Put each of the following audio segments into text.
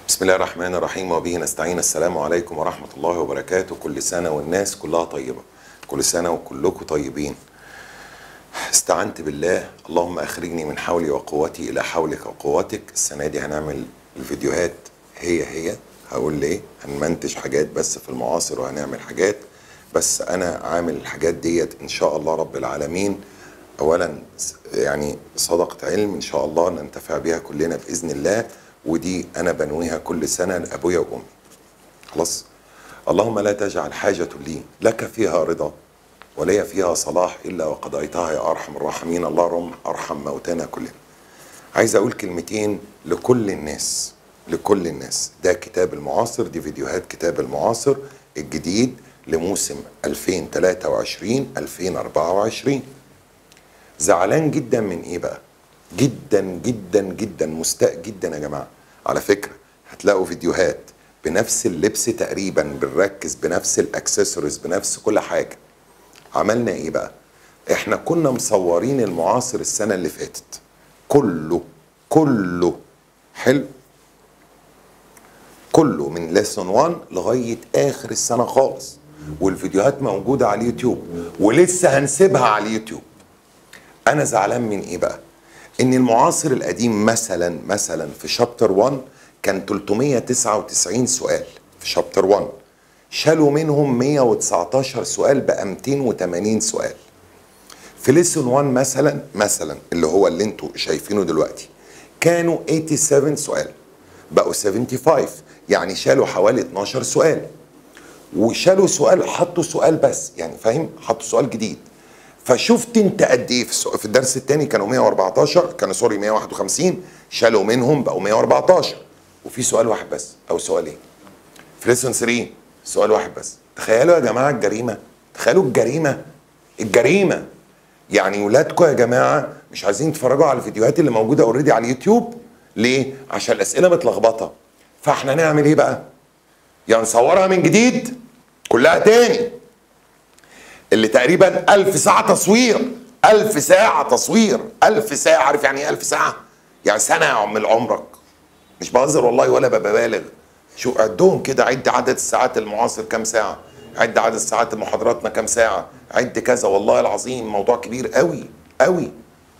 بسم الله الرحمن الرحيم وبه نستعين السلام عليكم ورحمة الله وبركاته كل سنة والناس كلها طيبة كل سنة وكلكم طيبين استعنت بالله اللهم أخرجني من حولي وقوتي إلى حولك وقوتك السنة دي هنعمل الفيديوهات هي هي هقول ليه هنمنتج حاجات بس في المعاصر وهنعمل حاجات بس أنا عامل الحاجات ديت إن شاء الله رب العالمين أولا يعني صدقة علم إن شاء الله ننتفع بها كلنا بإذن الله ودي أنا بنويها كل سنة لأبويا وأمي خلاص اللهم لا تجعل حاجة لي لك فيها رضا ولي فيها صلاح إلا وقضيتها يا أرحم الراحمين اللهم أرحم موتانا كلنا عايز أقول كلمتين لكل الناس لكل الناس ده كتاب المعاصر دي فيديوهات كتاب المعاصر الجديد لموسم 2023 2024 زعلان جدا من ايه بقى جدا جدا جدا مستاء جدا يا جماعه على فكره هتلاقوا فيديوهات بنفس اللبس تقريبا بنركز بنفس الاكسسوارز بنفس كل حاجه عملنا ايه بقى احنا كنا مصورين المعاصر السنه اللي فاتت كله كله حلو كله من ليسون 1 لغايه اخر السنه خالص والفيديوهات موجوده على اليوتيوب ولسه هنسيبها على اليوتيوب انا زعلان من ايه بقى ان المعاصر القديم مثلا مثلا في شابتر 1 كان 399 سؤال في شابتر 1 شالوا منهم 119 سؤال بقى 280 سؤال في ليسون 1 مثلا مثلا اللي هو اللي انتوا شايفينه دلوقتي كانوا 87 سؤال بقوا 75 يعني شالوا حوالي 12 سؤال وشالوا سؤال حطوا سؤال بس يعني فاهم حطوا سؤال جديد فشفت انت قد ايه في في الدرس الثاني كانوا 114 كانوا سوري 151 شالوا منهم بقوا 114 وفي سؤال واحد بس او سؤالين في ليسون 3 سؤال واحد بس تخيلوا يا جماعه الجريمه تخيلوا الجريمه الجريمه يعني ولادكم يا جماعه مش عايزين يتفرجوا على الفيديوهات اللي موجوده اوريدي على اليوتيوب ليه عشان الاسئله متلخبطه فاحنا نعمل ايه بقى يا نصورها من جديد كلها تاني اللي تقريبا ألف ساعة تصوير ألف ساعة تصوير ألف ساعة عارف يعني ايه ألف ساعة يعني سنة يا عم عمرك مش بهزر والله ولا ببالغ شو عدهم كده عد عدد الساعات المعاصر كام ساعة عد عدد ساعات محاضراتنا كام ساعة عد كذا والله العظيم موضوع كبير قوي قوي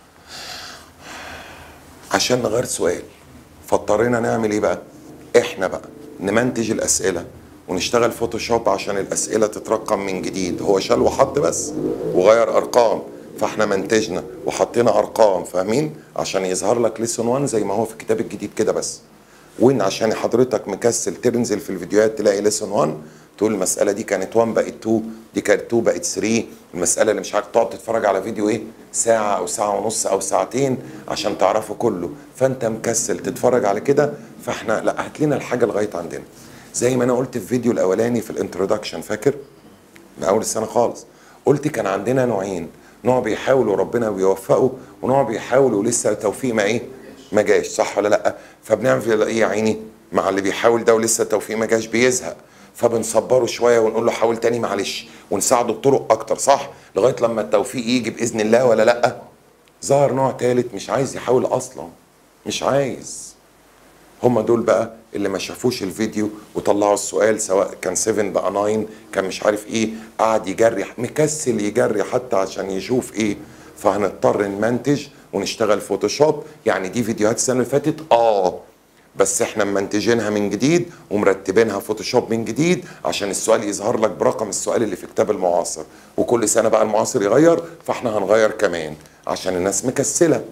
عشان نغير سؤال فاضطرينا نعمل ايه بقى احنا بقى نمنتج الاسئله ونشتغل فوتوشوب عشان الاسئله تترقم من جديد هو شال وحط بس وغير ارقام فاحنا منتجنا وحطينا ارقام فاهمين عشان يظهر لك ليسون 1 زي ما هو في الكتاب الجديد كده بس وان عشان حضرتك مكسل تنزل في الفيديوهات تلاقي ليسون 1 تقول المساله دي كانت 1 بقت 2 دي كانت 2 بقت 3 المساله اللي مش عارف تقعد تتفرج على فيديو ايه ساعه او ساعه ونص او ساعتين عشان تعرفه كله فانت مكسل تتفرج على كده فاحنا لا هات لنا الحاجه لغايه عندنا زي ما انا قلت في الفيديو الاولاني في الانترودكشن فاكر من اول السنه خالص قلت كان عندنا نوعين نوع بيحاول وربنا بيوفقه ونوع بيحاول ولسه التوفيق ما ايه ما جاش صح ولا لا فبنعمل ايه يا عيني مع اللي بيحاول ده ولسه التوفيق ما جاش بيزهق فبنصبره شويه ونقول له حاول تاني معلش ونساعده بطرق اكتر صح لغايه لما التوفيق يجي باذن الله ولا لا ظهر نوع تالت مش عايز يحاول اصلا مش عايز هم دول بقى اللي ما شافوش الفيديو وطلعوا السؤال سواء كان 7 بقى 9 كان مش عارف ايه قعد يجري مكسل يجري حتى عشان يشوف ايه فهنضطر نمنتج ونشتغل فوتوشوب يعني دي فيديوهات السنه اللي فاتت اه بس احنا منتجينها من جديد ومرتبينها فوتوشوب من جديد عشان السؤال يظهر لك برقم السؤال اللي في كتاب المعاصر وكل سنه بقى المعاصر يغير فاحنا هنغير كمان عشان الناس مكسله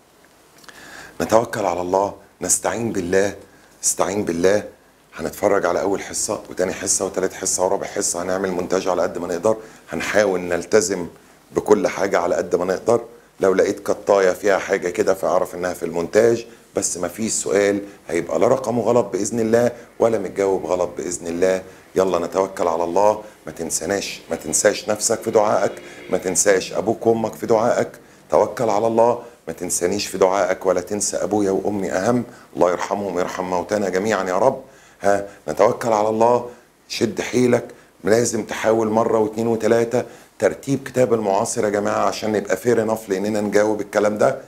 نتوكل على الله نستعين بالله استعين بالله هنتفرج على اول حصه وتاني حصه وتالت حصه ورابع حصه هنعمل مونتاج على قد ما نقدر هنحاول نلتزم بكل حاجه على قد ما نقدر لو لقيت قطايه فيها حاجه كده فاعرف انها في المونتاج بس ما فيش سؤال هيبقى لا رقمه غلط باذن الله ولا متجاوب غلط باذن الله يلا نتوكل على الله ما تنسناش ما تنساش نفسك في دعائك ما تنساش ابوك وامك في دعائك توكل على الله ما تنسانيش في دعائك ولا تنسى ابويا وامي اهم الله يرحمهم ويرحم موتانا جميعا يا رب ها نتوكل على الله شد حيلك لازم تحاول مره واثنين وثلاثه ترتيب كتاب المعاصر يا جماعه عشان نبقى فير انف لاننا نجاوب الكلام ده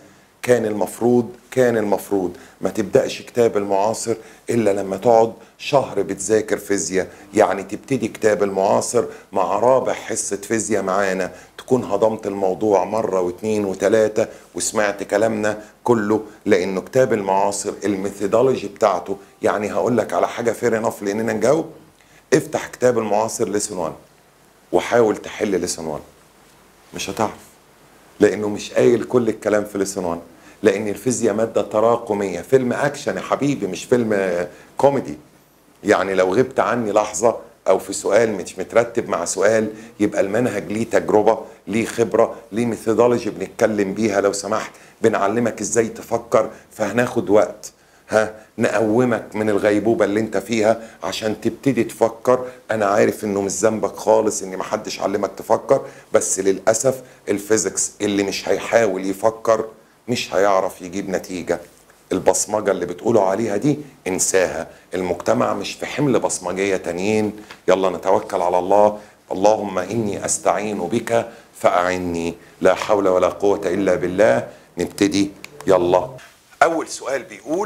كان المفروض كان المفروض ما تبدأش كتاب المعاصر إلا لما تقعد شهر بتذاكر فيزياء يعني تبتدي كتاب المعاصر مع رابع حصة فيزياء معانا تكون هضمت الموضوع مرة واثنين وثلاثة وسمعت كلامنا كله لأنه كتاب المعاصر الميثودولوجي بتاعته يعني هقول لك على حاجة فير انف لأننا نجاوب افتح كتاب المعاصر ليسون 1 وحاول تحل ليسون 1 مش هتعرف لانه مش قايل كل الكلام في ليسون 1 لان الفيزياء ماده تراكميه فيلم اكشن يا حبيبي مش فيلم آه، كوميدي يعني لو غبت عني لحظه او في سؤال مش مترتب مع سؤال يبقى المنهج ليه تجربه ليه خبره ليه ميثودولوجي بنتكلم بيها لو سمحت بنعلمك ازاي تفكر فهناخد وقت ها نقومك من الغيبوبة اللي انت فيها عشان تبتدي تفكر انا عارف انه مش ذنبك خالص ان محدش علمك تفكر بس للأسف الفيزيكس اللي مش هيحاول يفكر مش هيعرف يجيب نتيجة البصمجة اللي بتقولوا عليها دي انساها المجتمع مش في حمل بصمجية تانيين يلا نتوكل على الله اللهم إني أستعين بك فأعني لا حول ولا قوة إلا بالله نبتدي يلا أول سؤال بيقول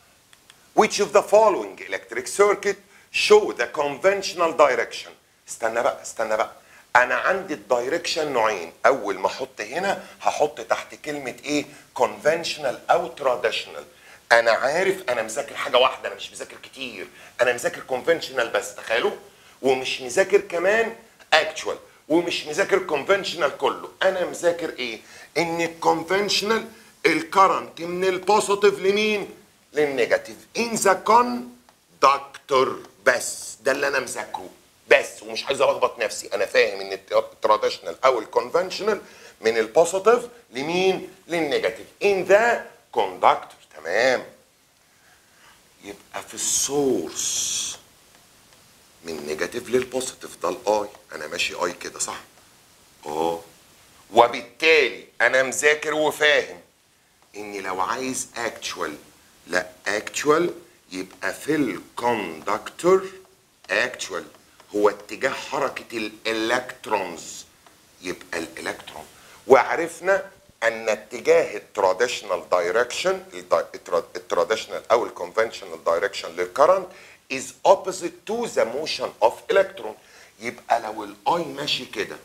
Which of the following electric circuit show the conventional direction استنى بقى استنى بقى انا عندي الدايركشن نوعين اول ما احط هنا هحط تحت كلمه ايه conventional او traditional انا عارف انا مذاكر حاجه واحده انا مش مذاكر كتير انا مذاكر conventional بس تخيلوا ومش مذاكر كمان actual ومش مذاكر conventional كله انا مذاكر ايه ان الكونفنشنال الكرنت من البوزيتيف لمين للنيجاتيف ان ذا كوندكتور بس ده اللي انا مذاكره بس ومش عايز الخبط نفسي انا فاهم ان التراديشنال او الكونفنشنال من البوزيتيف لمين للنيجاتيف ان ذا كوندكتور تمام يبقى في السورس من نيجاتيف للبوزيتيف ده الاي انا ماشي اي كده صح اه وبالتالي انا مذاكر وفاهم اني لو عايز اكتشوال لا اكتشوال يبقى في الكوندكتور اكتشوال هو اتجاه حركة الالكترونز يبقى الالكترون وعرفنا ان اتجاه التراديشنال دايركشن التراديشنال او الكونفنشنال دايركشن للكرنت is opposite to the motion of electron يبقى لو الاي ماشي كده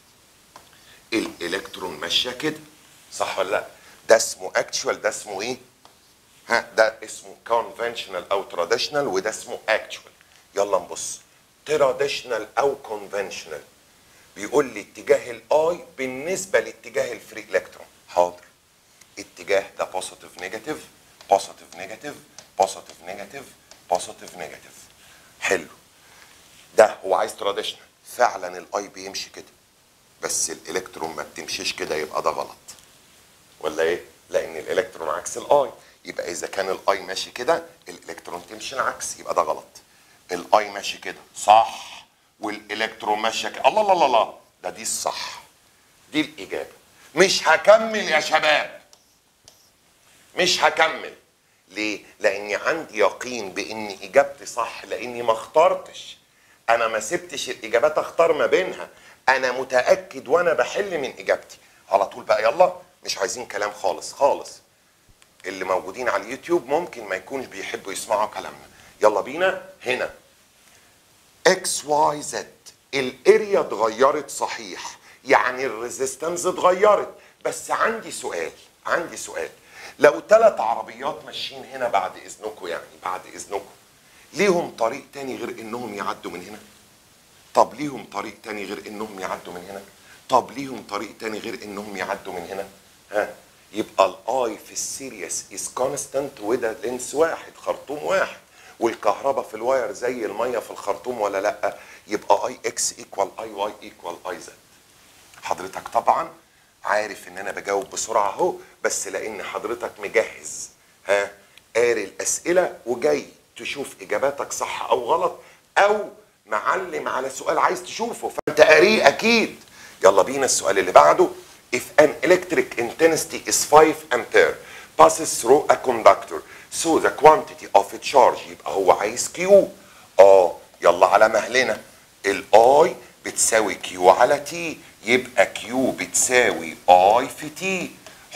الالكترون ماشيه كده صح ولا لا ده اسمه اكتشوال ده اسمه ايه ها ده اسمه conventional او traditional وده اسمه actual يلا نبص traditional او conventional بيقول لي اتجاه الاي بالنسبه لاتجاه الفري الكترون حاضر اتجاه ده بوزيتيف نيجاتيف بوزيتيف نيجاتيف بوزيتيف نيجاتيف بوزيتيف نيجاتيف حلو ده هو عايز تراديشنال فعلا الاي بيمشي كده بس الالكترون ما بتمشيش كده يبقى ده غلط ولا ايه لان الالكترون عكس الاي يبقى اذا كان الاي ماشي كده الالكترون تمشي العكس يبقى ده غلط الاي ماشي كده صح والالكترون ماشيه كده الله الله الله الله ده دي الصح دي الاجابه مش هكمل يا شباب مش هكمل ليه لاني عندي يقين بان اجابتي صح لاني ما اخترتش انا ما سبتش الاجابات اختار ما بينها انا متاكد وانا بحل من اجابتي على طول بقى يلا مش عايزين كلام خالص خالص اللي موجودين على اليوتيوب ممكن ما يكونش بيحبوا يسمعوا كلامنا يلا بينا هنا اكس واي زد الاريا اتغيرت صحيح يعني الريزيستنس اتغيرت بس عندي سؤال عندي سؤال لو ثلاث عربيات ماشيين هنا بعد اذنكم يعني بعد اذنكم ليهم طريق تاني غير انهم يعدوا من هنا طب ليهم طريق تاني غير انهم يعدوا من هنا طب ليهم طريق تاني غير انهم يعدوا من هنا ها يبقى الاي في السيريس از كونستانت وده لينس واحد خرطوم واحد والكهرباء في الواير زي الميه في الخرطوم ولا لا يبقى اي اكس ايكوال اي واي ايكوال اي زد حضرتك طبعا عارف ان انا بجاوب بسرعه اهو بس لان حضرتك مجهز ها قاري الاسئله وجاي تشوف اجاباتك صح او غلط او معلم على سؤال عايز تشوفه فانت قاريه اكيد يلا بينا السؤال اللي بعده if an electric intensity is 5 ampere passes through a conductor so the quantity of a charge يبقى هو عايز كيو اه يلا على مهلنا الاي بتساوي كيو على تي يبقى كيو بتساوي اي في تي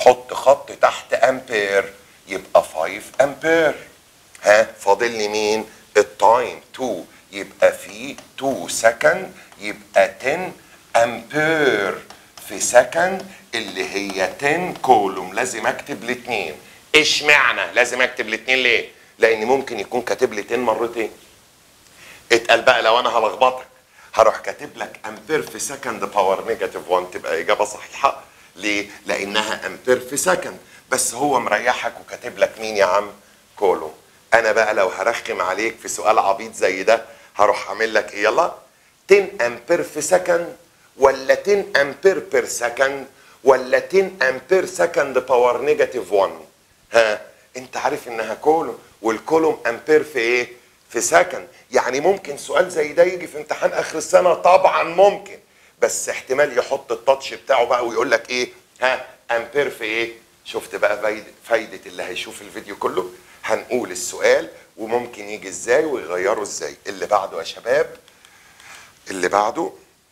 حط خط تحت امبير يبقى 5 امبير ها فاضل لي مين التايم 2 يبقى في 2 سكند يبقى 10 امبير في سكند اللي هي 10 كولوم لازم اكتب الاثنين اشمعنى لازم اكتب الاثنين ليه لان ممكن يكون كاتب لي 10 مرتين اتقال بقى لو انا هلخبطك هروح كاتب لك امبير في سكند باور نيجاتيف 1 تبقى اجابه صحيحه ليه؟ لانها امبير في سكند بس هو مريحك وكاتب لك مين يا عم؟ كولوم انا بقى لو هرخم عليك في سؤال عبيط زي ده هروح اعمل لك ايه يلا 10 امبير في سكند ولا 10 امبير بير سكند ولا 10 امبير سكند باور نيجاتيف 1 ها انت عارف انها كولوم والكولوم امبير في ايه؟ في سكند يعني ممكن سؤال زي ده يجي في امتحان اخر السنه طبعا ممكن بس احتمال يحط التاتش بتاعه بقى ويقول لك ايه ها امبير في ايه شفت بقى فايدة, فايدة اللي هيشوف الفيديو كله هنقول السؤال وممكن يجي ازاي ويغيره ازاي اللي بعده يا شباب اللي بعده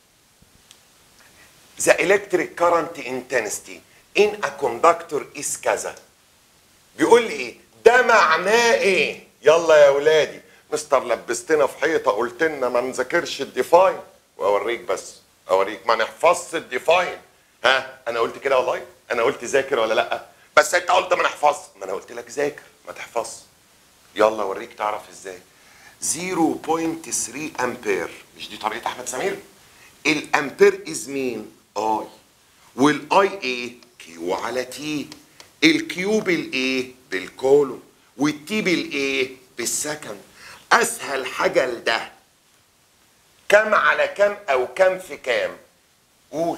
The electric current intensity in a conductor is كذا بيقول لي ايه ده معناه ايه يلا يا ولادي مستر لبستنا في حيطه قلت لنا ما نذاكرش الديفاين واوريك بس اوريك ما نحفظش الديفاين ها انا قلت كده والله انا قلت ذاكر ولا لا بس انت قلت ما نحفظش ما انا قلت لك ذاكر ما تحفظش يلا اوريك تعرف ازاي 0.3 امبير مش دي طريقه احمد سمير الامبير از مين اي والاي ايه كيو على تي الكيو بالايه بالكولوم والتي بالايه بالسكند اسهل حاجه لده كم على كم او كم في كام قول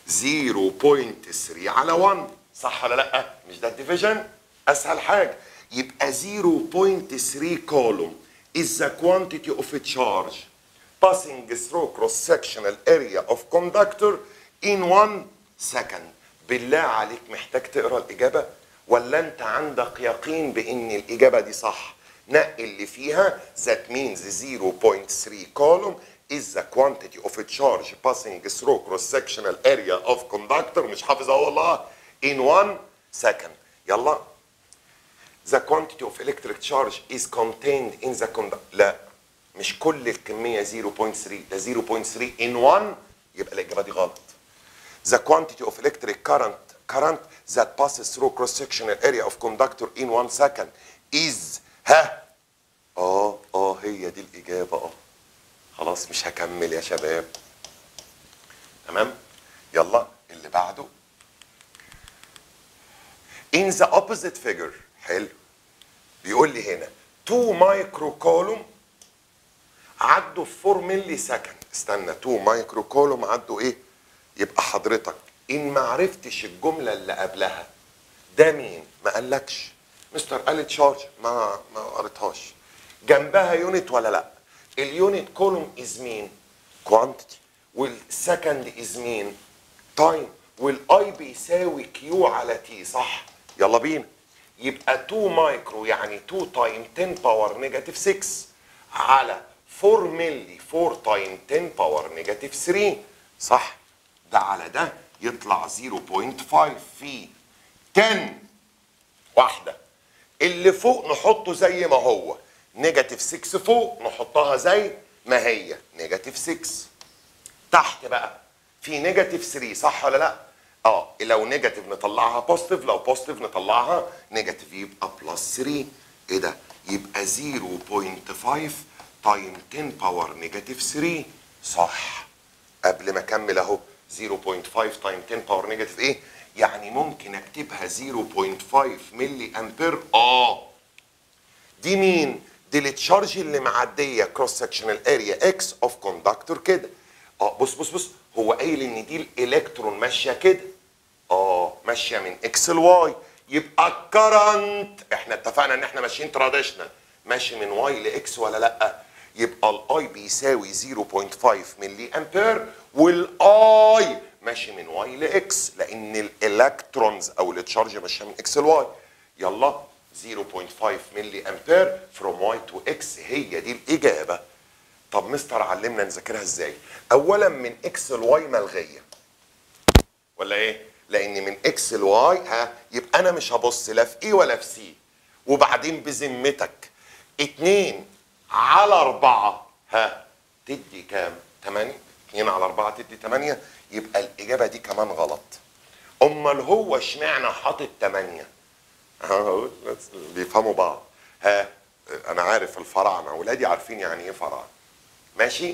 0.3 على 1 صح ولا لا مش ده الديفيجن اسهل حاجه يبقى 0.3 كولوم is the quantity of a charge passing through cross-sectional area of conductor in one second بالله عليك محتاج تقرا الاجابه ولا انت عندك يقين بان الاجابه دي صح نقي اللي فيها that means 0.3 column is the quantity of a charge passing through cross-sectional area of conductor مش حافظ اهو والله in one second يلا the quantity of electric charge is contained in the conductor لا مش كل الكمية 0.3 ده 0.3 in one يبقى الإجابة دي غلط the quantity of electric current current that passes through cross-sectional area of conductor in one second is ها اه اه هي دي الإجابة اه خلاص مش هكمل يا شباب تمام يلا اللي بعده in the opposite figure حلو بيقول لي هنا 2 مايكرو كولوم عدوا في 4 ملي سكند استنى 2 مايكرو كولوم عدوا ايه يبقى حضرتك ان ما عرفتش الجمله اللي قبلها ده مين ما قالكش مستر قال تشارج ما ما قريتهاش جنبها يونت ولا لا اليونت كولوم از مين كوانتيتي والسكند از مين تايم والاي بيساوي كيو على تي صح يلا بينا يبقى 2 مايكرو يعني 2 تايم 10 باور نيجاتيف 6 على 4 ملي 4 تايم 10 باور نيجاتيف 3 صح ده على ده يطلع 0.5 في 10 واحده اللي فوق نحطه زي ما هو نيجاتيف 6 فوق نحطها زي ما هي نيجاتيف 6 تحت بقى في نيجاتيف 3 صح ولا لا اه لو نيجاتيف نطلعها بوزيتيف لو بوزيتيف نطلعها نيجاتيف يبقى بلس 3 ايه ده يبقى 0.5 تايم 10 باور نيجاتيف 3 صح قبل ما اكمل اهو 0.5 تايم 10 باور نيجاتيف ايه يعني ممكن اكتبها 0.5 ملي امبير اه دي مين دي التشارج اللي معديه كروس سكشنال اريا اكس اوف كوندكتور كده اه بص بص بص هو قايل ان دي الالكترون ماشيه كده اه ماشيه من اكس لواي يبقى الكرنت احنا اتفقنا ان احنا ماشيين تراديشنال ماشي من واي لاكس ولا لا يبقى الاي بيساوي 0.5 ملي امبير والاي ماشي من واي لاكس لان الالكترونز او التشارج ماشيه من اكس لواي يلا 0.5 ملي امبير فروم واي تو اكس هي دي الاجابه طب مستر علمنا نذاكرها ازاي اولا من اكس لواي ملغيه ولا ايه لان من اكس لواي ها يبقى انا مش هبص لا في اي ولا في سي وبعدين بذمتك اتنين على اربعة ها تدي كام؟ تمانية اتنين على اربعة تدي تمانية يبقى الاجابة دي كمان غلط امال هو اشمعنى حاطط تمانية؟ أهو، بس بيفهموا بعض ها انا عارف الفراعنه اولادي عارفين يعني ايه فراعنه ماشي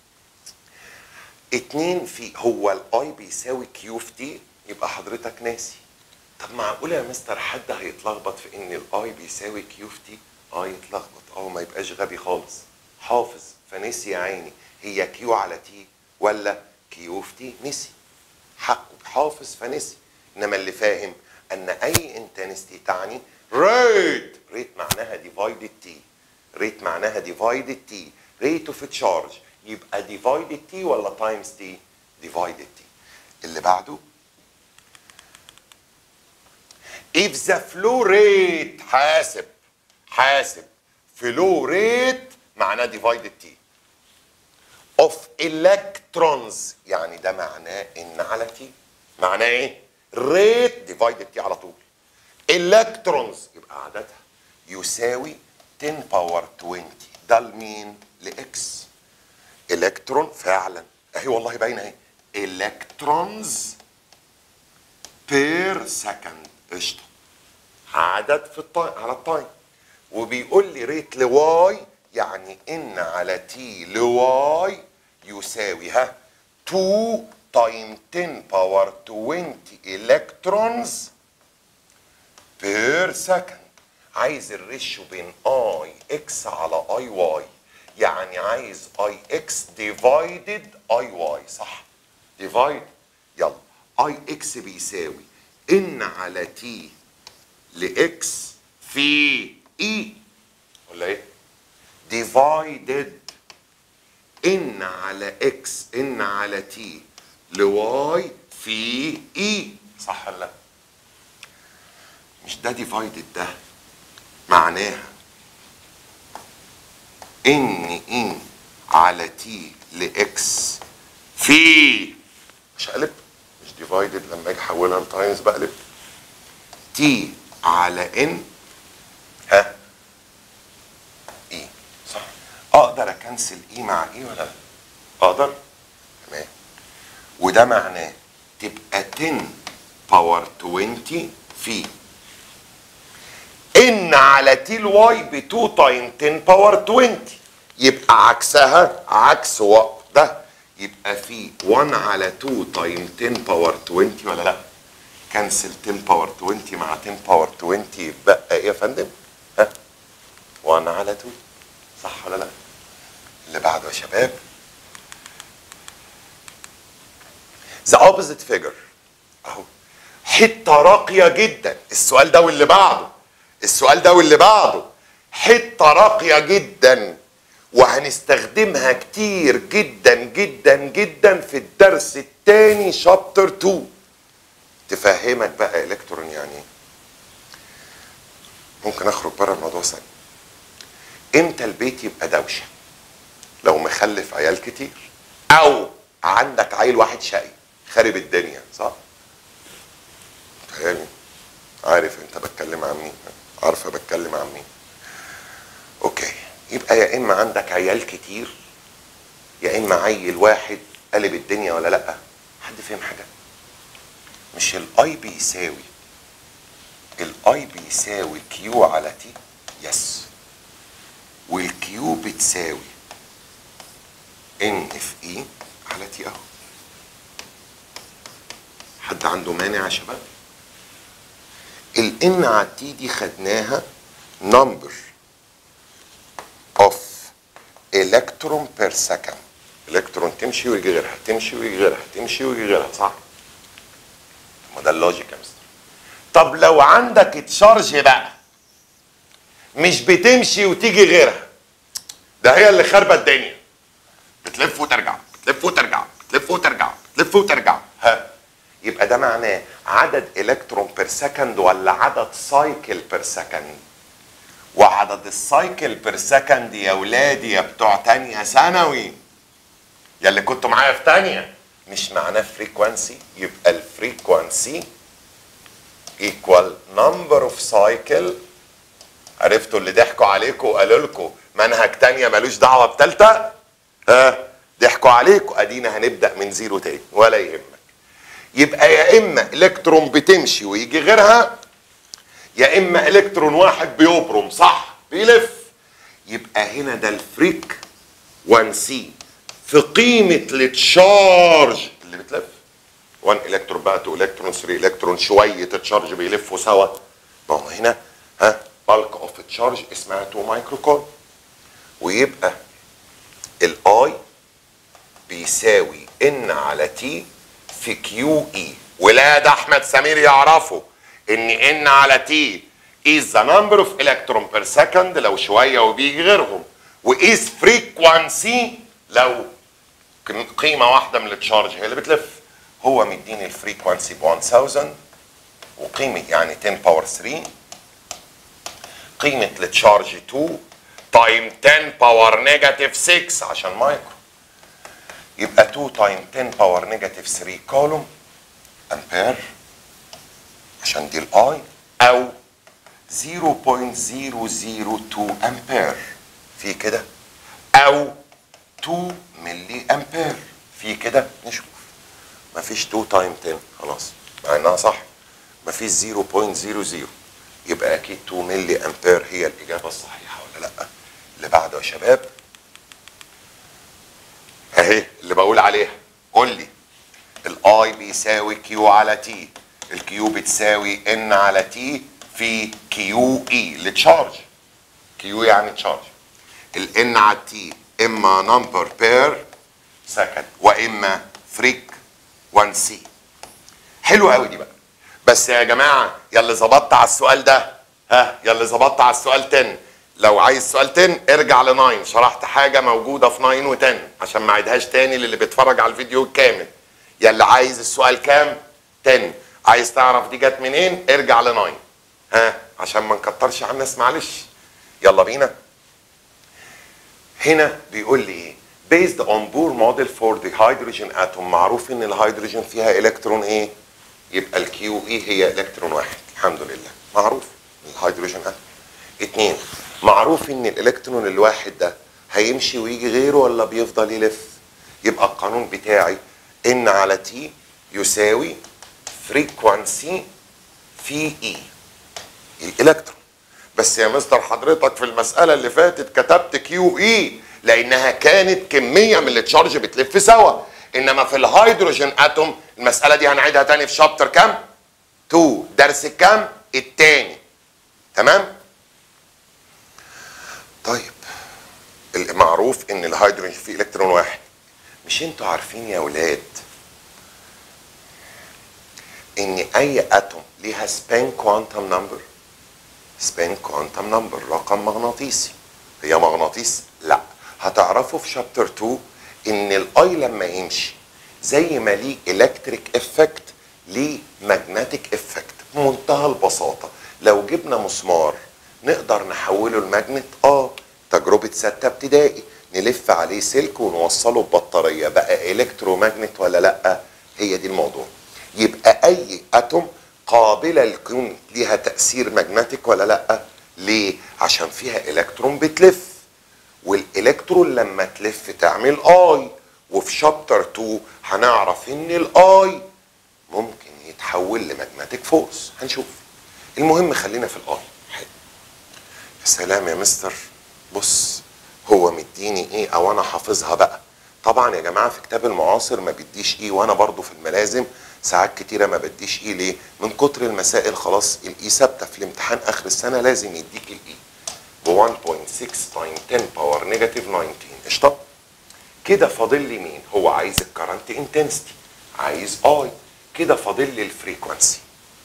اتنين في هو الاي بيساوي كيو في تي يبقى حضرتك ناسي طب معقول يا مستر حد هيتلخبط في ان الاي بيساوي كيو في تي اه يتلخبط اه ما يبقاش غبي خالص حافظ فنسي يا عيني هي كيو على تي ولا كيو في تي نسي حقه حافظ فنسي انما اللي فاهم ان اي انتنستي تعني ريت ريت معناها ديفايدد تي ريت معناها ديفايدد تي ريت اوف تشارج يبقى ديفايدد تي ولا تايمز تي ديفايدد تي اللي بعده if the flow rate حاسب حاسب flow rate معناه divided t of electrons يعني ده معناه ان على t معناه ايه rate divided t على طول electrons يبقى عددها يساوي 10 باور 20 ده لمين لاكس الكترون فعلا اهي والله باينه اهي الكترونز بير سكند قشطه عدد في التايم على التايم وبيقول لي ريت لواي يعني ان على تي لواي يساوي ها 2 تايم 10 باور 20 الكترونز بير سكند عايز الريشيو بين اي اكس على اي واي يعني عايز اي اكس ديفايدد اي واي صح ديفايد يلا اي اكس بيساوي ان على تي لاكس في اي ولا ايه ديفايدد ان على اكس ان على تي لواي في اي صح ولا لا مش ده ديفايدد ده معناها ان ان على تي لاكس في مش هقلب مش ديفايدد لما اجي احولها لتايمز بقلب تي على ان ها اي صح اقدر اكنسل اي مع اي ولا لا اقدر تمام وده معناه تبقى 10 باور 20 في ان على تي الواي ب 2 تايم 10 باور 20 يبقى عكسها عكس وقت ده يبقى في 1 على 2 تايم 10 باور 20 ولا لا كنسل 10 باور 20 مع 10 باور 20 يبقى ايه يا فندم ها 1 على 2 صح ولا لا اللي بعده يا شباب ذا اوبوزيت فيجر اهو حته راقيه جدا السؤال ده واللي بعده السؤال ده واللي بعده حته راقيه جدا وهنستخدمها كتير جدا جدا جدا في الدرس الثاني شابتر 2 تفهمك بقى الكترون يعني ايه ممكن اخرج بره الموضوع ثاني امتى البيت يبقى دوشه لو مخلف عيال كتير او عندك عيل واحد شقي خارب الدنيا صح فاهمني عارف انت بتكلم عن مين عارفه بتكلم عن مين اوكي يبقى يا اما عندك عيال كتير يا اما عيل واحد قلب الدنيا ولا لا حد فهم حاجه مش الاي بيساوي الاي بيساوي كيو على تي يس والكيو بتساوي ان اف اي على تي اهو حد عنده مانع يا شباب الان على التي دي خدناها نمبر اوف الكترون بير سكند الكترون تمشي ويجي غيرها تمشي ويجي غيرها تمشي ويجي غيرها صح ما ده اللوجيك يا مستر طب لو عندك تشارج بقى مش بتمشي وتيجي غيرها ده هي اللي خاربه الدنيا بتلف وترجع بتلف وترجع بتلف وترجع بتلف وترجع ها يبقى ده معناه عدد الكترون بير سكند ولا عدد سايكل بير سكند وعدد السايكل بير سكند يا ولادي يا بتوع تانية ثانوي يا اللي كنتوا معايا في تانية مش معناه فريكوانسي يبقى الفريكوانسي 1c equal number of cycle عرفتوا اللي ضحكوا عليكم وقالوا لكم منهج تانية ملوش دعوة بتالتة ها ضحكوا عليكم ادينا هنبدأ من زيرو تاني ولا يهمك يبقى يا اما الكترون بتمشي ويجي غيرها يا اما الكترون واحد بيبرم صح بيلف يبقى هنا ده الفريك 1 سي في قيمة التشارج اللي بتلف 1 الكترون بقى 2 الكترون 3 الكترون شوية تشارج بيلفوا سوا ما هو هنا ها بالك اوف تشارج اسمها 2 مايكرو كول ويبقى الاي بيساوي ان على تي في كيو اي ولاد احمد سمير يعرفوا ان ان على تي is the number of electron per second لو شويه وبيجي غيرهم وايز فريكوانسي لو قيمه واحده من التشارج هي اللي بتلف هو مديني الفريكوانسي ب 1000 وقيمه يعني 10 باور 3 قيمه التشارج 2 تايم 10 باور نيجاتيف 6 عشان مايكرو يبقى 2 تايم 10 باور نيجاتيف 3 كولوم امبير عشان دي الاي او 0.002 امبير في كده او 2 ملي امبير في كده نشوف مفيش 2 تايم 10 خلاص مع انها صح مفيش 0.00 يبقى اكيد 2 ملي امبير هي الاجابه الصحيحه ولا لا اللي بعده يا شباب اهي اللي بقول عليها قول لي الاي بيساوي كيو على تي الكيو بتساوي ان على تي في كيو اي لتشارج كيو يعني تشارج الان على تي اما نمبر بير سكند واما فريك 1 سي حلو قوي دي بقى بس يا جماعه يلي ظبطت على السؤال ده ها يلي ظبطت على السؤال 10 لو عايز سؤال 10 ارجع ل 9 شرحت حاجه موجوده في 9 و10 عشان ما اعيدهاش تاني للي بيتفرج على الفيديو الكامل يلي عايز السؤال كام 10 عايز تعرف دي جت منين ارجع ل 9 ها عشان ما نكترش على الناس معلش يلا بينا هنا بيقول لي ايه based on Bohr model for the hydrogen atom معروف ان الهيدروجين فيها الكترون ايه يبقى الكيو اي هي الكترون واحد الحمد لله معروف الهيدروجين اتوم اتنين معروف ان الالكترون الواحد ده هيمشي ويجي غيره ولا بيفضل يلف يبقى القانون بتاعي ان على تي يساوي فريكوانسي في اي الالكترون بس يا مستر حضرتك في المسألة اللي فاتت كتبت كيو اي لانها كانت كمية من التشارج بتلف سوا انما في الهيدروجين اتوم المسألة دي هنعيدها تاني في شابتر كام 2 درس الكام التاني تمام طيب المعروف ان الهيدروجين فيه الكترون واحد مش انتوا عارفين يا ولاد ان اي اتوم ليها سبين كوانتم نمبر سبين كوانتم نمبر رقم مغناطيسي هي مغناطيس لا هتعرفوا في شابتر 2 ان الاي لما يمشي زي ما ليه الكتريك افكت ليه ماجنتيك افكت بمنتهى البساطه لو جبنا مسمار نقدر نحوله لماجنت اه تجربه سته ابتدائي نلف عليه سلك ونوصله ببطاريه بقى الكتروماجنت ولا لا هي دي الموضوع يبقى اي اتوم قابله لكون ليها تاثير ماجنتيك ولا لا ليه عشان فيها الكترون بتلف والالكترون لما تلف تعمل اي وفي شابتر 2 هنعرف ان الاي ممكن يتحول لماجنتيك فورس هنشوف المهم خلينا في الاي حلو يا سلام يا مستر بص هو مديني ايه او انا حافظها بقى طبعا يا جماعه في كتاب المعاصر ما بديش ايه وانا برضو في الملازم ساعات كتيرة ما بديش ايه ليه من كتر المسائل خلاص الاي ثابته في الامتحان اخر السنه لازم يديك الاي ب 1.6 تايم 10 باور نيجاتيف 19 قشطه كده فاضل لي مين هو عايز الكرنت انتنسيتي عايز اي كده فاضل لي الفريكوانسي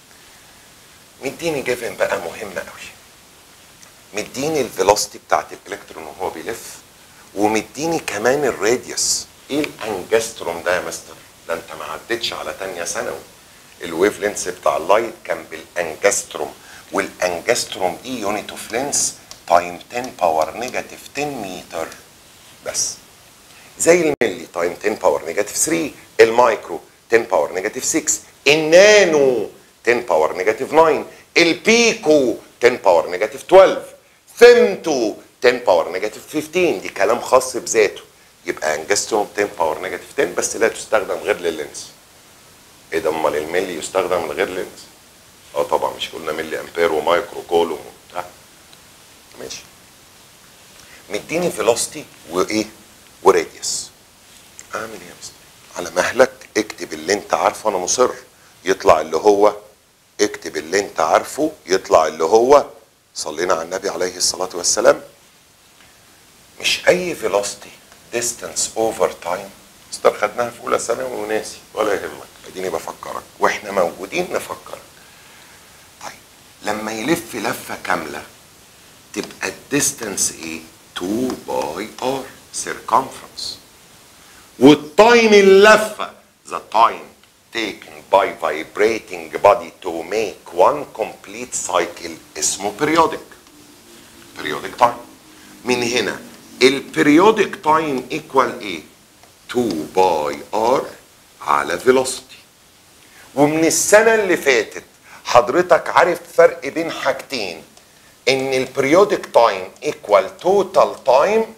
مديني جيفن بقى مهمه قوي مديني الفيلوسيتي بتاعت الالكترون وهو بيلف ومديني كمان الراديوس ايه الانجستروم ده يا مستر ده انت ما عدتش على تانية ثانوي الويف لينس بتاع اللايت كان بالانجستروم والانجستروم دي يونت اوف لينس تايم 10 باور نيجاتيف 10 متر بس زي الملي تايم 10 باور نيجاتيف 3 المايكرو 10 باور نيجاتيف 6 النانو 10 باور نيجاتيف 9 البيكو 10 باور نيجاتيف 12 فيمتو 10 باور نيجاتيف 15 دي كلام خاص بذاته يبقى انجزتهم 10 باور نيجاتيف 10 بس لا تستخدم غير لللينس ايه ده امال الملي يستخدم من غير لينس اه طبعا مش قلنا ملي امبير ومايكرو كولوم وبتاع ماشي مديني فيلوستي وايه وراديوس اعمل ايه يا مستر على مهلك اكتب اللي انت عارفه انا مصر يطلع اللي هو اكتب اللي انت عارفه يطلع اللي هو صلينا على النبي عليه الصلاة والسلام مش اي فيلوستي ديستانس اوفر تايم مستر خدناها في اولى ثانوي وناسي ولا يهمك اديني بفكرك واحنا موجودين نفكرك طيب لما يلف لفة كاملة تبقى الديستانس ايه 2 باي ار circumference والتايم اللفة the time taken by vibrating body to make one complete cycle اسمه periodic periodic time من هنا البريودك تايم equal ايه 2 باي ار على velocity ومن السنة اللي فاتت حضرتك عارف فرق بين حاجتين ان البريودك تايم ايكوال توتال تايم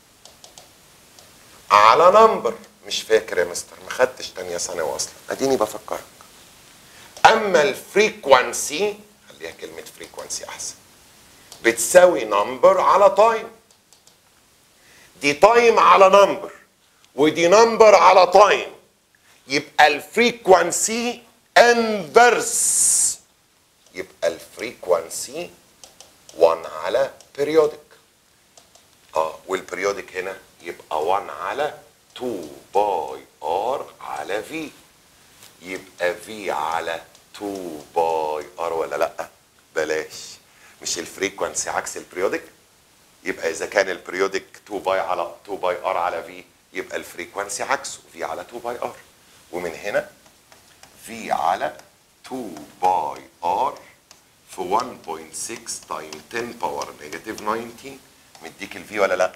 على نمبر مش فاكر يا مستر ما خدتش تانية ثانوي اصلا اديني بفكرك اما الفريكوانسي خليها كلمة فريكوانسي احسن بتساوي نمبر على تايم دي تايم على نمبر ودي نمبر على تايم يبقى الفريكوانسي انفرس يبقى الفريكوانسي 1 على بيريودك اه والبريودك هنا يبقى 1 على 2 باي ار على في يبقى في على 2 باي ار ولا لا بلاش مش الفريكوانسي عكس البريودك يبقى اذا كان البريودك 2 باي على 2 باي ار على في يبقى الفريكوانسي عكسه في على 2 باي ار ومن هنا في على 2 باي ار في 1.6 تايم 10 باور نيجاتيف 19 مديك الفي ولا لا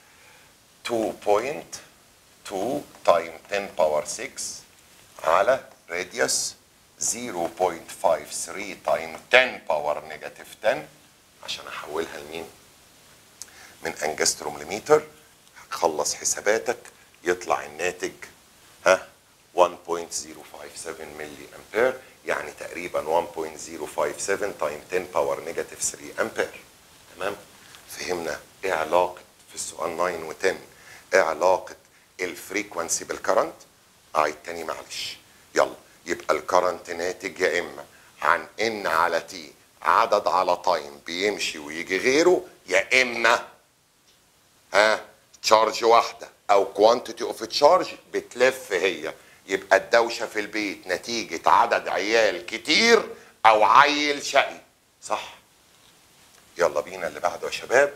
2.2 تايم 10 باور 6 على راديوس 0.53 تايم 10 باور نيجاتيف 10 عشان احولها لمين من انجستروم لمتر خلص حساباتك يطلع الناتج ها 1.057 ملي امبير يعني تقريبا 1.057 تايم 10 باور نيجاتيف 3 امبير تمام فهمنا ايه علاقه في السؤال 9 و10 ايه علاقه الفريكوانسي بالكرنت اعيد تاني معلش يلا يبقى الكرنت ناتج يا اما عن ان على تي عدد على تايم بيمشي ويجي غيره يا اما ها تشارج واحده او كوانتيتي اوف تشارج بتلف هي يبقى الدوشه في البيت نتيجه عدد عيال كتير او عيل شقي صح يلا بينا اللي بعده يا شباب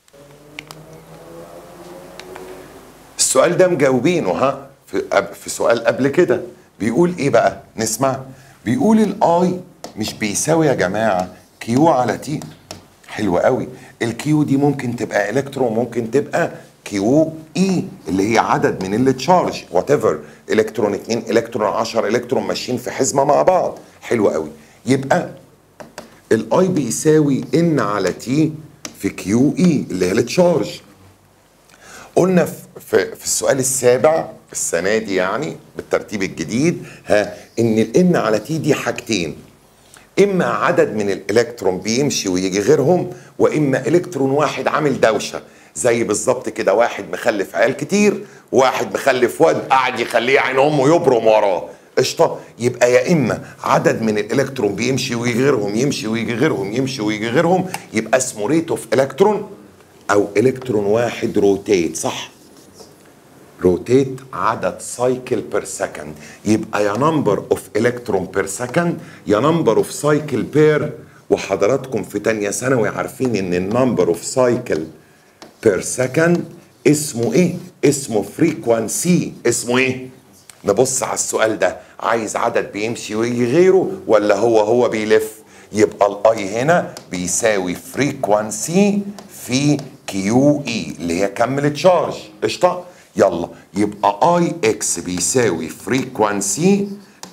السؤال ده مجاوبينه ها في قب- في سؤال قبل كده بيقول ايه بقى نسمع بيقول الاي مش بيساوي يا جماعه كيو على تي حلو قوي الكيو دي ممكن تبقى الكترون ممكن تبقى كيو اي اللي هي عدد من التشارج وات ايفر الكترون 2 الكترون 10 الكترون ماشيين في حزمه مع بعض حلو قوي يبقى الاي بيساوي ان على تي في كيو اي اللي هي التشارج قلنا في, في, في السؤال السابع السنه دي يعني بالترتيب الجديد ها ان الان على تي دي حاجتين اما عدد من الالكترون بيمشي ويجي غيرهم واما الكترون واحد عامل دوشه زي بالظبط كده واحد مخلف عيال كتير واحد مخلف واد قاعد يخليه عين امه يبرم وراه قشطه يبقى يا اما عدد من الالكترون بيمشي ويجي غيرهم يمشي ويجي غيرهم يمشي ويجي غيرهم يبقى اسمه ريت اوف الكترون او الكترون واحد روتيت صح روتيت عدد سايكل بير سكند يبقى يا نمبر اوف الكترون بير سكند يا نمبر اوف سايكل بير وحضراتكم في تانية ثانوي عارفين ان النمبر اوف سايكل بير سكند اسمه ايه؟ اسمه فريكوانسي اسمه ايه؟ نبص على السؤال ده عايز عدد بيمشي ويجي غيره ولا هو هو بيلف يبقى الاي هنا بيساوي فريكوانسي في كيو اي اللي هي كمل تشارج قشطه يلا يبقى اي اكس بيساوي فريكوانسي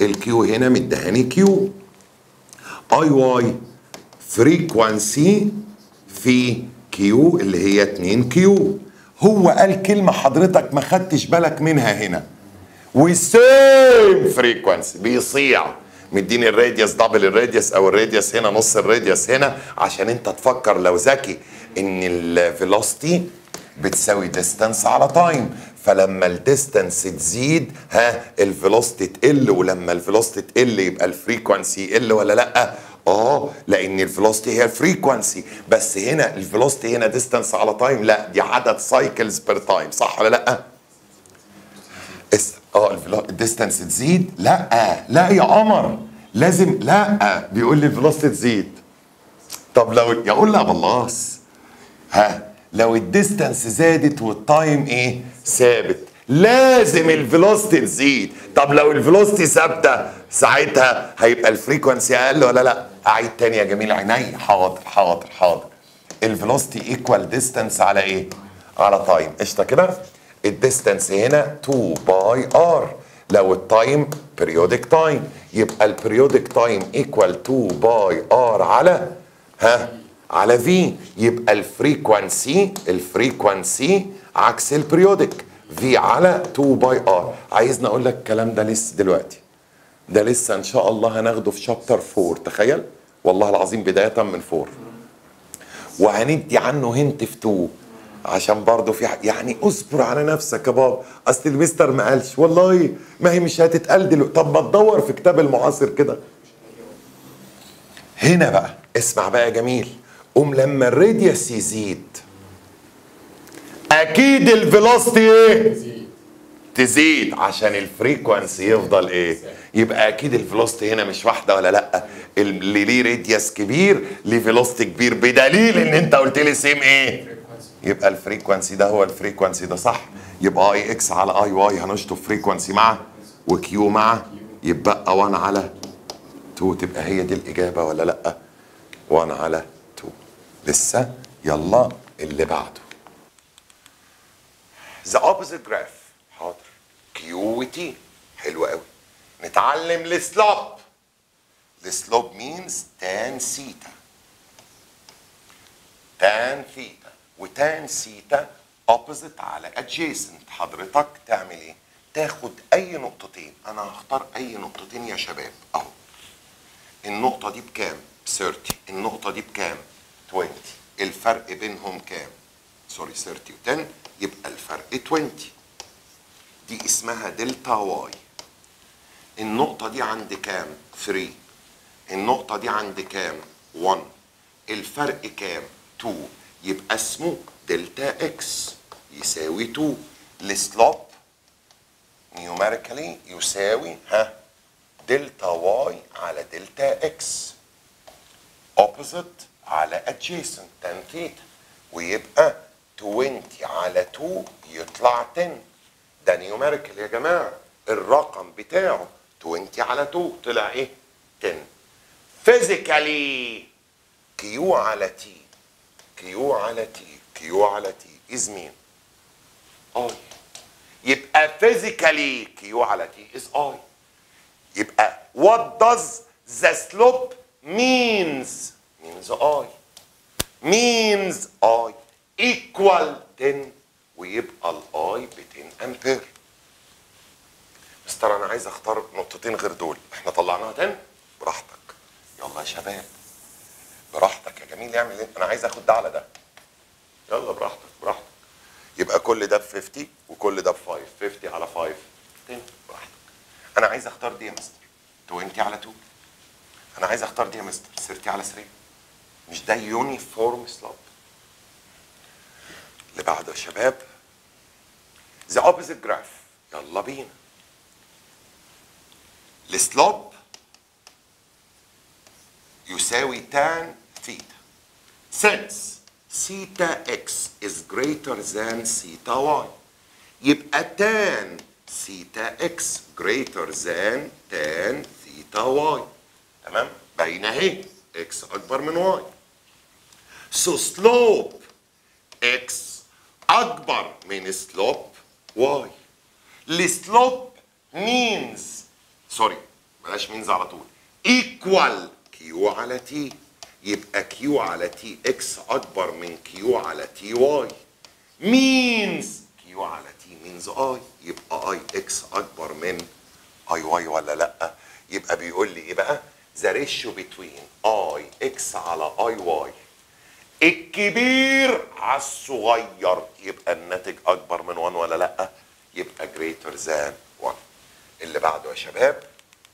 الكيو هنا مدهاني كيو اي واي فريكوانسي في كيو اللي هي 2 كيو هو قال كلمة حضرتك ما خدتش بالك منها هنا وسيم فريكوانسي بيصيع مديني الراديوس دبل الراديوس او الراديوس هنا نص الراديوس هنا عشان انت تفكر لو ذكي ان الفيلوسيتي بتساوي ديستانس على تايم فلما الديستانس تزيد ها الفيلوسيتي تقل ولما الفيلوسيتي تقل يبقى الفريكوانسي يقل ولا لا اه لان الفيلوسيتي هي الفريكوانسي بس هنا الفيلوسيتي هنا ديستانس على تايم لا دي عدد سايكلز بير تايم صح ولا لا اس اه الديستانس تزيد لا لا يا قمر لازم لا بيقول لي الفيلوسيتي تزيد طب لو يقول لا باللاص ها لو الديستانس زادت والتايم ايه ثابت لازم الفيلوسيتي تزيد طب لو الفيلوسيتي ثابته ساعتها هيبقى الفريكونسي اقل ولا لا اعيد تاني يا جميل عيني حاضر حاضر حاضر الفيلوسيتي ايكوال ديستانس على ايه على تايم قشطه كده الديستانس هنا 2 باي ار لو التايم periodic تايم يبقى البريودك تايم ايكوال 2 باي ار على ها على في يبقى الفريكوانسي الفريكوانسي عكس البريودك في على 2 باي ار عايزني اقول لك الكلام ده لسه دلوقتي ده لسه ان شاء الله هناخده في شابتر 4 تخيل والله العظيم بدايه من 4 وهندي عنه هنت في 2 عشان برضه في ح- يعني اصبر على نفسك يا بابا اصل المستر ما قالش والله ما هي مش هتتقال دلوقتي طب ما تدور في كتاب المعاصر كده هنا بقى اسمع بقى يا جميل قوم لما الراديوس يزيد اكيد الفيلوسيتي ايه تزيد عشان الفريكوانسي يفضل ايه يبقى اكيد الفيلوسيتي هنا مش واحده ولا لا اللي ليه راديوس كبير ليه فيلوسيتي كبير بدليل ان انت قلت لي سيم ايه يبقى الفريكوانسي ده هو الفريكوانسي ده صح يبقى اي اكس على اي واي هنشطب فريكوانسي مع وكيو مع يبقى 1 على 2 تبقى هي دي الاجابه ولا لا 1 على 2 لسه يلا اللي بعده the opposite graph حاضر كيو وتي حلو قوي نتعلم السلوب السلوب means tan ثيتا tan ثيتا وتان ثيتا opposite على adjacent حضرتك تعمل ايه تاخد اي نقطتين انا هختار اي نقطتين يا شباب اهو النقطة دي بكام 30 النقطة دي بكام 20 الفرق بينهم كام سوري 30 و 10 يبقى الفرق 20 دي اسمها دلتا واي النقطة دي عند كام 3 النقطة دي عند كام 1 الفرق كام 2 يبقى اسمه دلتا اكس يساوي 2 السلوب نيوميريكالي يساوي ها دلتا واي على دلتا اكس opposite على adjacent tan ثيتا ويبقى 20 على 2 يطلع 10 ده نيوميريكال يا جماعه الرقم بتاعه 20 على 2 طلع ايه 10 فيزيكالي كيو على تي كيو على تي كيو على تي از مين اي يبقى فيزيكالي كيو على تي از اي يبقى what does the slope means means I means I equal 10 ويبقى الاي ب 10 امبير مستر انا عايز اختار نقطتين غير دول احنا طلعناها 10 براحتك يلا يا شباب براحتك يا جميل اعمل ايه انا عايز اخد ده على ده يلا براحتك براحتك يبقى كل ده ب 50 وكل ده ب 5 50 على 5 10 براحتك انا عايز اختار دي يا مستر 20 على 2 انا عايز اختار دي يا مستر 30 على 3 مش ده يونيفورم سلوب اللي بعده يا شباب the opposite graph يلا بينا السلوب يساوي tan theta since theta x is greater than theta y يبقى tan theta x greater than tan theta y تمام باينه اهي x اكبر من y so slope x اكبر من slope y السلوب means sorry بلاش مينز على طول ايكوال كيو على تي يبقى كيو على تي اكس اكبر من كيو على تي واي مينز كيو على تي مينز اي يبقى اي اكس اكبر من اي واي ولا لا يبقى بيقول لي ايه بقى ذا ريشيو بتوين اي اكس على اي واي الكبير على الصغير يبقى الناتج اكبر من 1 ولا لا يبقى greater than 1 اللي بعده يا شباب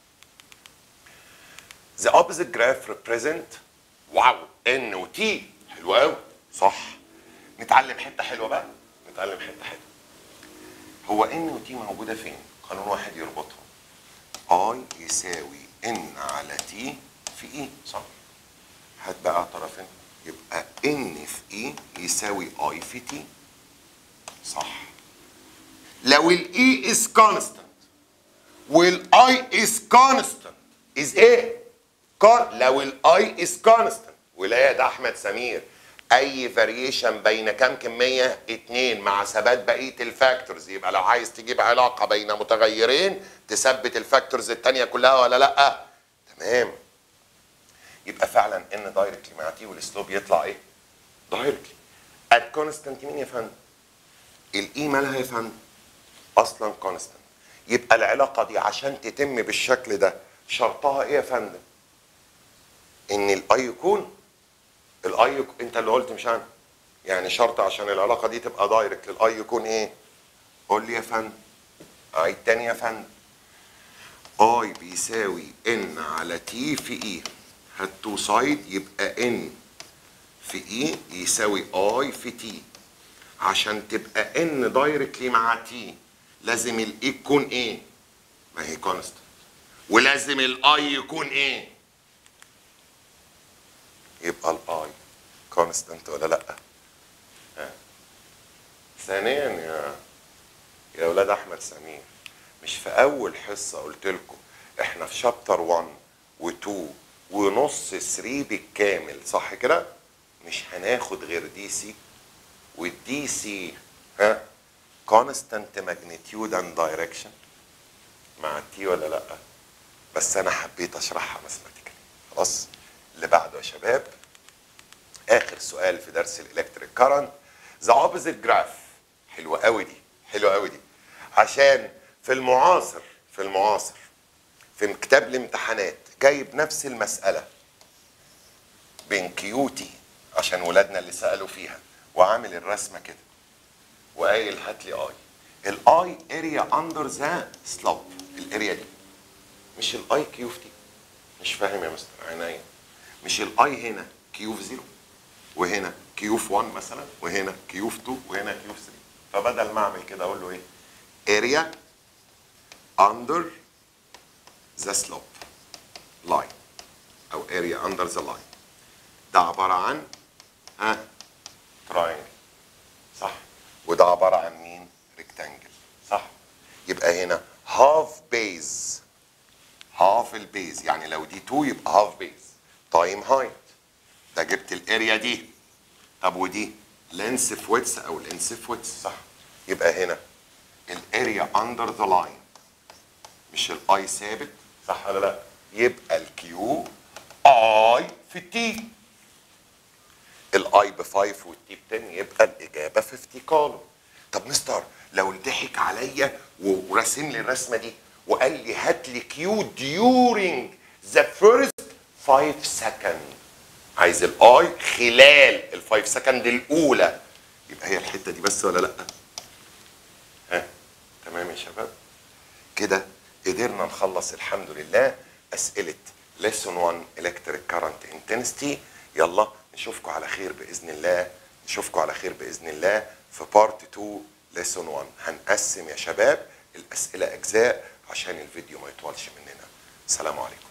the opposite graph represent واو ان وتي حلو قوي صح نتعلم حته حلوه بقى نتعلم حته حلوه هو ان وتي موجوده فين قانون واحد يربطهم اي يساوي ان على تي في اي صح هات بقى طرفين يبقى ان في اي يساوي اي في تي صح لو الاي از كونستانت والاي از كونستانت از ايه كون لو الاي از كونستانت ولايه ده احمد سمير اي فاريشن بين كام كميه اتنين مع ثبات بقيه الفاكتورز يبقى لو عايز تجيب علاقه بين متغيرين تثبت الفاكتورز التانيه كلها ولا لا تمام يبقى فعلا ان دايركتلي مع تي والسلوب يطلع ايه دايركتلي ات كونستانت مين يا فندم الاي مالها يا فندم اصلا كونستانت يبقى العلاقه دي عشان تتم بالشكل ده شرطها ايه يا فندم ان الاي يكون الاي يكون انت اللي قلت مش انا يعني شرط عشان العلاقه دي تبقى دايركت الاي يكون ايه قول لي يا فندم عيد تاني يا فندم اي بيساوي ان على تي في اي هات تو سايد يبقى ان في اي يساوي اي في تي عشان تبقى ان دايركتلي مع تي لازم الاي تكون ايه ما هي كونستنت ولازم الاي يكون ايه يبقى الاي كونستنت ولا لا ها. ثانيا يا يا اولاد احمد سمير مش في اول حصه قلت لكم احنا في شابتر 1 و2 ونص 3 بالكامل صح كده مش هناخد غير دي سي والدي سي ها كونستانت ماجنتيود اند دايركشن مع التي ولا لا بس انا حبيت اشرحها ماثيماتيكالي خلاص اللي بعده يا شباب اخر سؤال في درس الالكتريك كارنت ذا اوبوزيت جراف حلوه قوي دي حلوه قوي دي عشان في المعاصر في المعاصر في كتاب الامتحانات جايب نفس المساله بين كيوتي عشان ولادنا اللي سالوا فيها وعامل الرسمه كده وقايل هات لي اي الاي اريا اندر ذا سلوب الاريا دي مش الاي كيو في تي مش فاهم يا مستر عينيا مش الاي هنا كيو في زيرو وهنا كيو في 1 مثلا وهنا كيو في 2 وهنا كيو في 3 فبدل ما اعمل كده اقول له ايه اريا اندر ذا سلوب لاين او اريا اندر ذا لاين ده عباره عن ها تراينجل صح وده عباره عن مين ريكتانجل صح يبقى هنا هاف بيز هاف البيز يعني لو دي 2 يبقى هاف بيز تايم هايت ده جبت الاريا دي طب ودي لينس في ويتس او لينس في ويتس صح يبقى هنا الاريا اندر ذا لاين مش الاي ثابت صح ولا لا يبقى الكيو اي في التي الاي ب 5 والتي ب 10 يبقى الاجابه 50 كولوم طب مستر لو ضحك عليا ورسم لي الرسمه دي وقال لي هات لي كيو during the first 5 سكند عايز الاي خلال ال 5 سكند الاولى يبقى هي الحته دي بس ولا لا ها تمام يا شباب كده قدرنا نخلص الحمد لله اسئله lesson 1 electric current intensity يلا نشوفكم على خير باذن الله نشوفكم على خير باذن الله في بارت 2 lesson 1 هنقسم يا شباب الاسئله اجزاء عشان الفيديو ما يطولش مننا سلام عليكم